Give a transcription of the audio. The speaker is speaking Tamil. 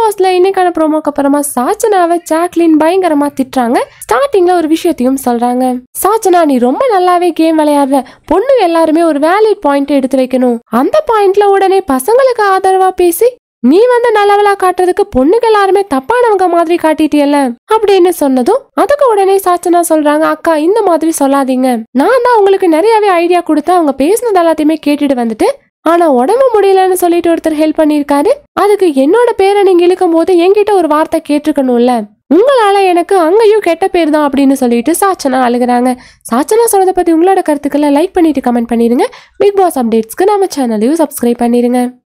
பாஸ்ல இன்னைக்கான ப்ரோமோக்கு அப்புறமா சாச்சனாவை ஜாக்லின் பயங்கரமா திட்டுறாங்க ஸ்டார்டிங்ல ஒரு விஷயத்தையும் சொல்றாங்க சாச்சனா நீ ரொம்ப நல்லாவே கேம் விளையாடுற பொண்ணு எல்லாருமே ஒரு வேலிட் பாயிண்ட் எடுத்து வைக்கணும் அந்த பாயிண்ட்ல உடனே பசங்களுக்கு ஆதரவா பேசி நீ வந்து நல்லவளா காட்டுறதுக்கு பொண்ணுங்க எல்லாருமே தப்பானவங்க மாதிரி காட்டிட்டியல்ல அப்படின்னு சொன்னதும் அதுக்கு உடனே சாச்சனா சொல்றாங்க அக்கா இந்த மாதிரி சொல்லாதீங்க நான் தான் உங்களுக்கு நிறையவே ஐடியா கொடுத்து அவங்க பேசுனது எல்லாத்தையுமே கேட்டுட்டு வந்துட்டு ஆனா உடம்பு முடியலன்னு சொல்லிட்டு ஒருத்தர் ஹெல்ப் பண்ணிருக்காரு அதுக்கு என்னோட பேரை நீங்க இழுக்கும் போது என்கிட்ட ஒரு வார்த்தை கேட்டிருக்கணும்ல உங்களால எனக்கு அங்கேயும் கெட்ட பேர் தான் அப்படின்னு சொல்லிட்டு சாச்சனா அழுகுறாங்க சாச்சனா சொன்னதை பத்தி உங்களோட கருத்துக்களை லைக் பண்ணிட்டு கமெண்ட் பண்ணிருங்க பிக் பாஸ் அப்டேட்ஸ்க்கு நம்ம சேனலையும் சப்ஸ்கிரைப் பண்ணிருங்க